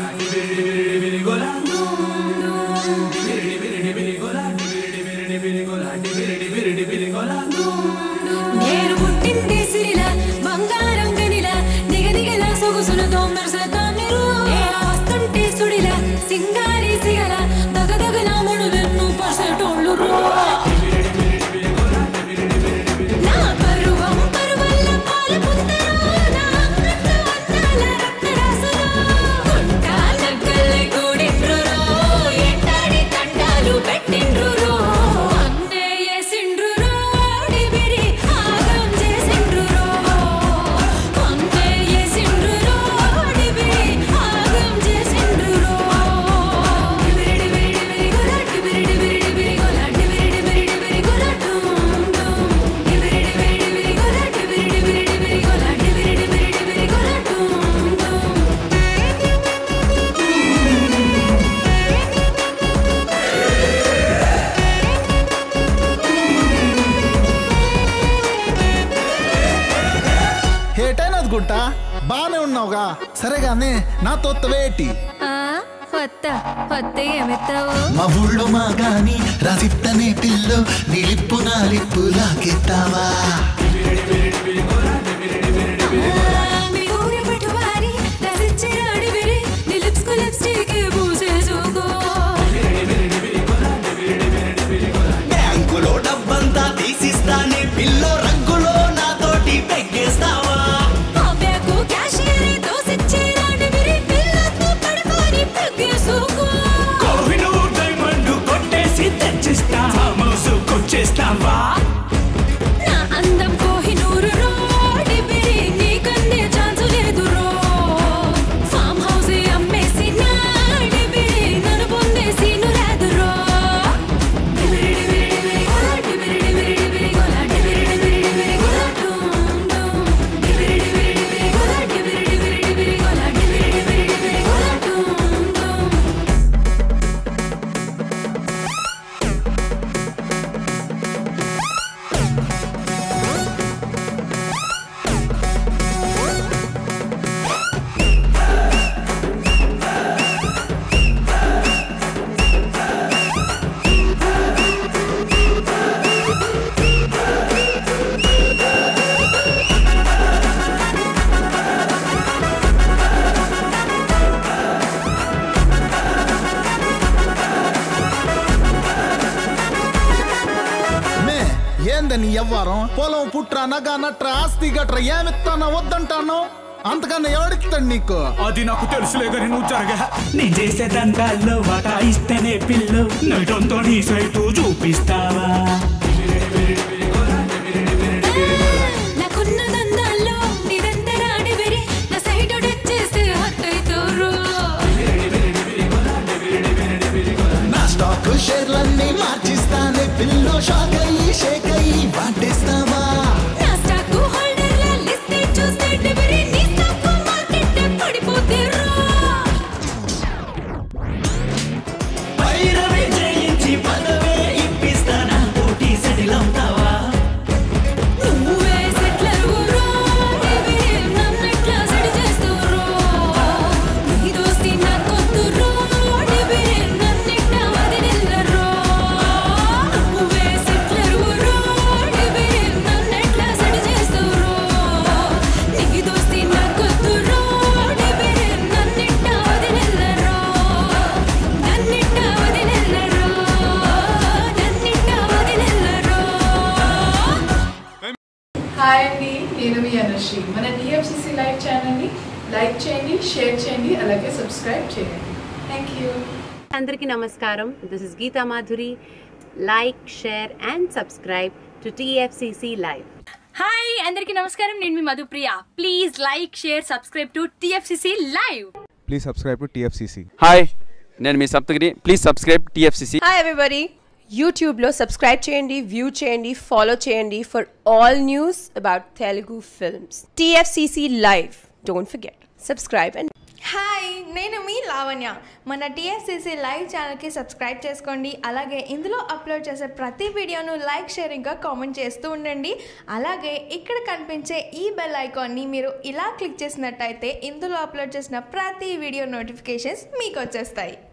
నేను పుట్టింది సిరిలా బంగారం గనిలా నిగనిగల సొగుసులతో మెరసతానిరు నేను వస్తుంటే సుడిలా సింగారి సిగల దగదగల ముడులెన్ను పసటోళ్ళు నా పరువం పరువల్ల పాల పుత్తరు నా అంత వందల రక్తరాసులు గుంటా నగ్గల్లె గూడిండ్రు ఎంటాడి తండాలు పెట్టిండ్రు అన్నే ఏసిండ్రు డిబిరి ఆగం చేసిండ్రు అన్నే ఏసిండ్రు డిబిరి ఆగం చేసిండ్రు డిబిరి డిబిరి డిబిరి గొల డిబిరి డిబిరి డిబిరి గొల డిబిరి డిబిరి డిబిరి గొల డుమ్ డుమ్ డిబిరి డిబిరి డిబిరి గొల డిబిరి డిబిరి డిబిరి గొల డిబిరి డిబిరి డిబిరి గొల డుమ్ డుమ్ ఏటైనది గుట్ట బానే ఉన్నావుగా సరే గానీ నా తొత్తవేటి ఆ కొత్త కొత్త ఏమెత్తావు మా ఊళ్ళో మా గాని రాసిత్తనే పిల్లు నిలిప్పు నా లిప్పు లాకెత్తావా మీ ఊరి పట్టువారి రసించిన అడివిరి నీ లిప్స్ కు లిప్స్టిక్ పూసేసుకో బ్యాంకులో డబ్బంతా తీసిస్తానే పిల్లో రంగులో నాతోటి పెగ్గేస్తావా ఆ బ్యాగు క్యాషియర్ దోసిచ్చే అడివిరి పిల్లతో పడుకొని పెగ్గేసుకో కోహినూర్ డైమండ్ కొట్టేసి తెచ్చిస్తా మోసుకొచ్చేస్తావా నా అందం కోహినూరు రో అడివిరి నీకందే ఛాన్స్ లేదు రో ఫామ్ హౌస్ అమ్మేసి నా అడివిరి నన్ను పొందేసి నురాదు రో డిబిరి డిబిరి డిబిరి గోల డిబిరి డిబిరి డిబిరి గోల డిబిరి డిబిరి డిబిరి గోల డుమ్ డుమ్ డిబిరి డిబిరి డిబిరి డిబిరి గోల డిబిరి డిబిరి డిబిరి గోల డుమ్ డుమ్ మే ఏందని ఎవ్వారం పొలం పుట్ర నగ నట్ర ఆస్తి గట్ర ఏమిస్తానో వద్దంటాను అంతకన్నా ఎవడిస్తాడు నీకు అది నాకు తెలుసులే గాని నువ్వు జరగా నేను చేసే దండాల్లో వాటా ఇస్తేనే పిల్లు నైటంతో నీ సైటు చూపిస్తావా నాకున్న దందాల్లో నిరంతర అడివిరి నా సైడ్ వచ్చేస్తే హత్తైతోరు నా స్టాక్ షేర్లన్నీ మార్చిస్తానే పిల్లు షాక్ అయ్యి షేక్ అయ్యి వాటేస్తావా నా స్టాక్ హోల్డర్ల లిస్ట్ చూస్తే డిబిరి నీ స్టాక్ మార్కెట్ పడిపోతేరు పైరవి జయించి పదవే ఇప్పిస్తానా పోటీ సెటిల్ అవుతావా నువ్వే సెట్లర్ ఊరో డిబిరి నన్నెట్లా సెడి చేస్తూరో నీ దోస్తి నాకొద్దురో డిబిరి నన్నెట్లా వదిలిల్లరో నువ్వే సెట్లర్ ఊరో డిబిరి నన్నెట్లా సెడి చేస్తూరో నీ దోస్తి నాకొద్దురో డిబిరి నన్నెట్లా వదిలిల్లరో నన్నెట్లా వదిలిల్లరో నన్నెట్లా వదిలిల్లరో హాయ్ అండి నేను మీ అనుశ్రీ మన డిఎఫ్సిసి లైవ్ ఛానల్ని లైక్ చేయండి షేర్ చేయండి అలాగే సబ్స్క్రైబ్ చేయండి థ్యాంక్ యూ అందరికీ నమస్కారం this is Geetha Madhuri like share and subscribe to TFCC live hi అందరికీ నమస్కారం నేను మీ Madhupriya please like share subscribe to TFCC live please subscribe to TFCC hi నేను మీ Saptagiri please subscribe TFCC hi everybody యూట్యూబ్లో సబ్స్క్రైబ్ చేయండి వ్యూ చేయండి ఫాలో చేయండి for all news about Telugu films TFCC live don't forget subscribe and hi నేను మీ లావణ్య మన TSCC live ఛానల్కి సబ్స్క్రైబ్ చేసుకోండి అలాగే ఇందులో అప్లోడ్ చేసే ప్రతి వీడియోను లైక్ షేర్ ఇంకా కామెంట్ చేస్తూ ఉండండి అలాగే ఇక్కడ కనిపించే ఈ బెల్ ఐకాన్ని మీరు ఇలా క్లిక్ చేసినట్టయితే ఇందులో అప్లోడ్ చేసిన ప్రతి వీడియో నోటిఫికేషన్స్ మీకు వచ్చేస్తాయి